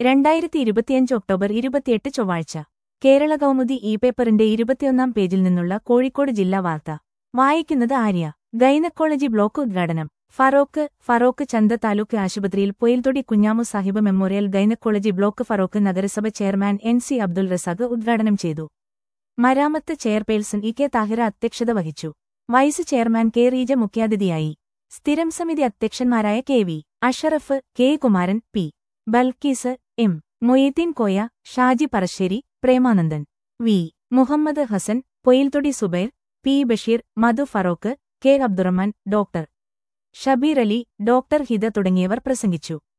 രണ്ടായിരത്തി ഇരുപത്തിയഞ്ച് ഒക്ടോബർ ഇരുപത്തിയെട്ട് ചൊവ്വാഴ്ച കേരള കൗമുദി ഇ പേപ്പറിന്റെ ഇരുപത്തിയൊന്നാം പേജിൽ നിന്നുള്ള കോഴിക്കോട് ജില്ലാ വാർത്ത വായിക്കുന്നത് ആര്യ ഗൈനക്കോളജി ബ്ലോക്ക് ഉദ്ഘാടനം ഫറോക്ക് ഫറോക്ക് ചന്ത താലൂക്ക് ആശുപത്രിയിൽ Poyilthodi Kunhamu Sahib memorial gynaecology block Feroke നഗരസഭ chairman N C Abdul Razak ഉദ്ഘാടനം ചെയ്തു മരാമത്ത് ചെയർപേഴ്സൺ ഇ കെ താഹിറ അധ്യക്ഷത വഹിച്ചു വൈസ് ചെയർമാൻ കെ റീജ മുഖ്യാതിഥിയായി സ്ഥിരം സമിതി അധ്യക്ഷന്മാരായ K V Ashraf K Kumaran P Balkees M Moideen Koya Shaji Parassery Premanandan V Muhammad Hasan Poyilthodi Subair P Basheer Madhu Feroke K Abdurahman doctor Shabeer Ali doctor Hida തുടങ്ങിയവർ പ്രസംഗിച്ചു